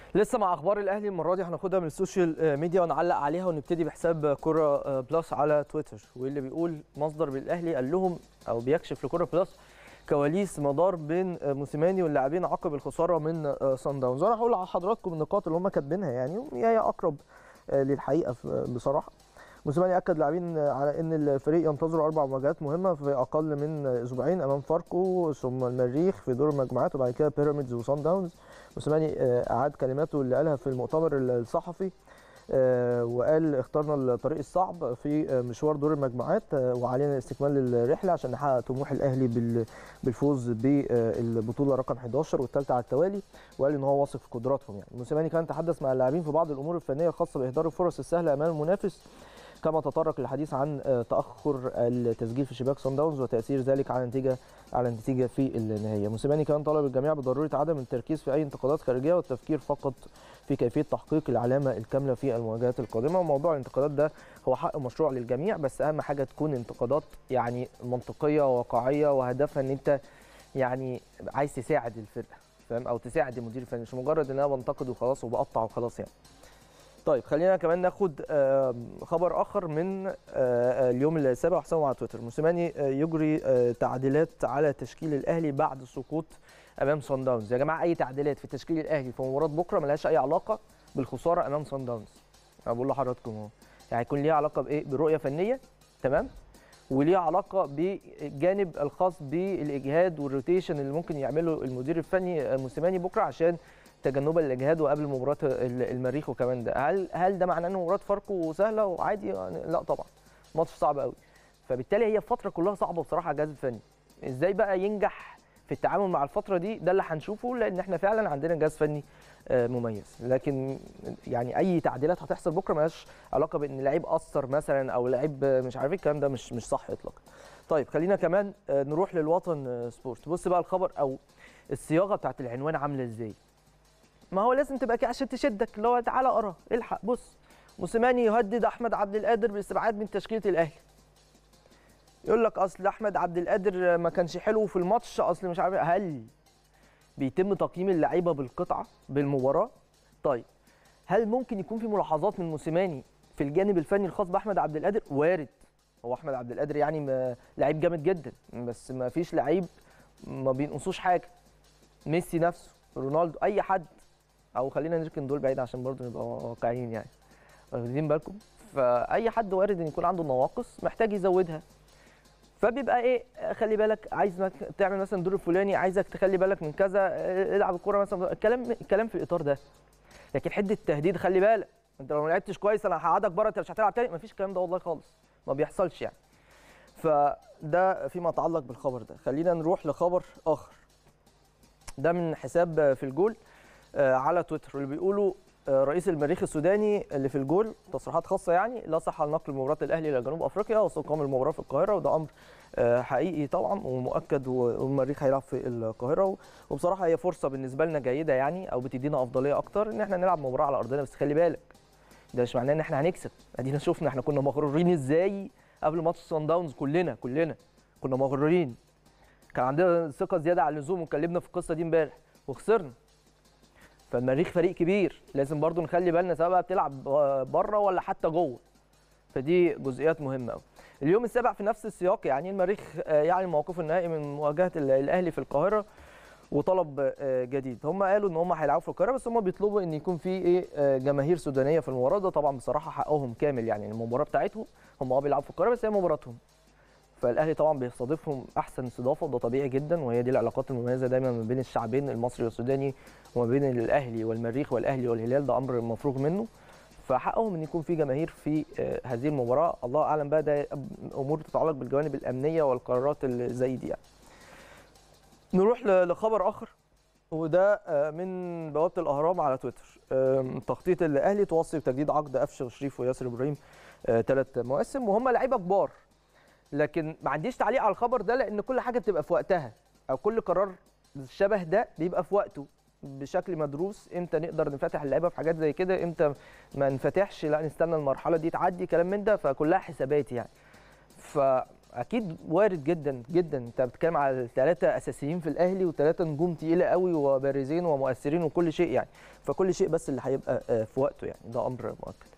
لسه مع اخبار الاهلي المره دي هناخدها من السوشيال ميديا ونعلق عليها ونبتدي بحساب كوره بلس على تويتر واللي بيقول مصدر بالاهلي قال لهم او بيكشف لكوره بلس كواليس مدار بين موسيماني واللاعبين عقب الخساره من سان داونز وانا هقول لحضراتكم النقاط اللي هم كاتبينها يعني وهي اقرب للحقيقه بصراحه موسيماني اكد اللاعبين على ان الفريق ينتظر اربع مواجهات مهمه في اقل من اسبوعين امام فاركو ثم المريخ في دور المجموعات وبعد كده بيراميدز وصن داونز موسيماني اعاد كلماته اللي قالها في المؤتمر الصحفي وقال اخترنا الطريق الصعب في مشوار دور المجموعات وعلينا استكمال الرحله عشان نحقق طموح الاهلي بالفوز بالبطوله رقم 11 والثالثه على التوالي وقال ان هو واثق في قدراتهم يعني موسيماني كان تحدث مع اللاعبين في بعض الامور الفنيه الخاصه باهدار الفرص السهله امام المنافس كما تطرق للحديث عن تاخر التسجيل في شباك سان داونز وتاثير ذلك على النتيجه على النتيجه في النهايه موسيماني كان طلب الجميع بضروره عدم التركيز في اي انتقادات خارجيه والتفكير فقط في كيفيه تحقيق العلامه الكامله في المواجهات القادمه وموضوع الانتقادات ده هو حق مشروع للجميع بس اهم حاجه تكون انتقادات يعني منطقيه وواقعيه وهدفها ان انت يعني عايز تساعد الفرقه فاهم او تساعد المدير الفني مش مجرد ان انا بنتقد وخلاص وبقطع وخلاص يعني طيب خلينا كمان ناخد خبر اخر من اليوم السابع وحسابه على تويتر موسيماني يجري تعديلات على تشكيل الاهلي بعد سقوط امام صن داونز يا جماعه اي تعديلات في تشكيل الاهلي في مباراه بكره ملهاش اي علاقه بالخساره امام صن داونز انا بقول لحضراتكم اهو يعني هيكون ليها علاقه بايه برؤيه فنيه تمام وليها علاقه بالجانب الخاص بالاجهاد والروتيشن اللي ممكن يعمله المدير الفني موسيماني بكره عشان تجنبا للاجهاد وقبل مباراه المريخ وكمان ده هل هل ده معناه ان مباراه فاركو سهله وعادي يعني لا طبعا ماتش صعب قوي فبالتالي هي الفتره كلها صعبه بصراحه على الجهاز الفني ازاي بقى ينجح في التعامل مع الفتره دي ده اللي هنشوفه لان احنا فعلا عندنا جهاز فني مميز لكن يعني اي تعديلات هتحصل بكره مالهاش علاقه بان لعيب اثر مثلا او لعيب مش عارف الكلام ده مش مش صح اطلاقا طيب خلينا كمان نروح للوطن سبورت بص بقى الخبر او الصياغه بتاعت العنوان عامله ازاي ما هو لازم تبقى كده عشان تشدك اللي هو تعالى اقرا الحق بص موسيماني يهدد احمد عبد القادر بالاستبعاد من تشكيله الاهلي يقول لك اصل احمد عبد القادر ما كانش حلو في الماتش اصل مش عارف هل بيتم تقييم اللعيبه بالقطعه بالمباراه طيب هل ممكن يكون في ملاحظات من موسيماني في الجانب الفني الخاص باحمد عبد القادر وارد هو احمد عبد القادر يعني لعيب جامد جدا بس ما فيش لعيب ما بينقصوش حاجه ميسي نفسه رونالدو اي حد او خلينا نركن دول بعيد عشان برضه نبقى واقعيين يعني واخدين بالكم فاي حد وارد ان يكون عنده نواقص محتاج يزودها فبيبقى ايه خلي بالك عايز تعمل مثلا الدور الفلاني عايزك تخلي بالك من كذا العب الكوره مثلا الكلام الكلام في الاطار ده لكن حده التهديد خلي بالك انت لو ما لعبتش كويس انا هقعدك بره انت مش هتلعب تاني مفيش الكلام ده والله خالص ما بيحصلش يعني فده فيما يتعلق بالخبر ده خلينا نروح لخبر اخر ده من حساب في الجول على تويتر اللي بيقولوا رئيس المريخ السوداني اللي في الجول تصريحات خاصه يعني لا صحه لنقل مباراه الاهلي الى جنوب افريقيا واستقام المباراه في القاهره وده امر حقيقي طبعا ومؤكد والمريخ هيلعب في القاهره وبصراحه هي فرصه بالنسبه لنا جيده يعني او بتدينا افضليه اكتر ان احنا نلعب مباراه على ارضنا بس خلي بالك ده مش معناه ان احنا هنكسب ادينا شفنا احنا كنا مغرورين ازاي قبل ماتش سان داونز كلنا كلنا كنا مغرورين كان عندنا ثقه زياده على اللزوم واتكلمنا في القصه دي امبارح وخسرنا فالمريخ فريق كبير لازم برضو نخلي بالنا سواء بقى بتلعب بره ولا حتى جوه فدي جزئيات مهمه قوي اليوم السابع في نفس السياق يعني المريخ يعني موقفه النهائي من مواجهه الاهلي في القاهره وطلب جديد هم قالوا ان هم هيلعبوا في القاهره بس هم بيطلبوا ان يكون في ايه جماهير سودانيه في المباراه ده طبعا بصراحه حقهم كامل يعني المباراه بتاعتهم هم اه بيلعبوا في القاهره بس هي مباراتهم فالاهلي طبعا بيستضيفهم احسن استضافه وده طبيعي جدا وهي دي العلاقات المميزه دايما ما بين الشعبين المصري والسوداني وما بين الاهلي والمريخ والاهلي والهلال ده امر مفروغ منه فحقهم ان يكون في جماهير في هذه المباراه الله اعلم بقى ده امور تتعلق بالجوانب الامنيه والقرارات اللي زي دي يعني. نروح لخبر اخر وده من بوابه الاهرام على تويتر تخطيط الاهلي توصي بتجديد عقد قفشه وشريف وياسر ابراهيم ثلاث مواسم وهم لعيبه كبار لكن ما عنديش تعليق على الخبر ده لان كل حاجه بتبقى في وقتها او كل قرار شبه ده بيبقى في وقته بشكل مدروس امتى نقدر نفتح اللعيبه في حاجات زي كده امتى ما نفتحش لا نستنى المرحله دي تعدي كلام من ده فكلها حسابات يعني ف اكيد وارد جدا جدا انت بتتكلم على ثلاثه اساسيين في الاهلي وثلاثه نجوم تقيله قوي وبارزين ومؤثرين وكل شيء يعني فكل شيء بس اللي هيبقى آه، في وقته يعني ده امر مؤكد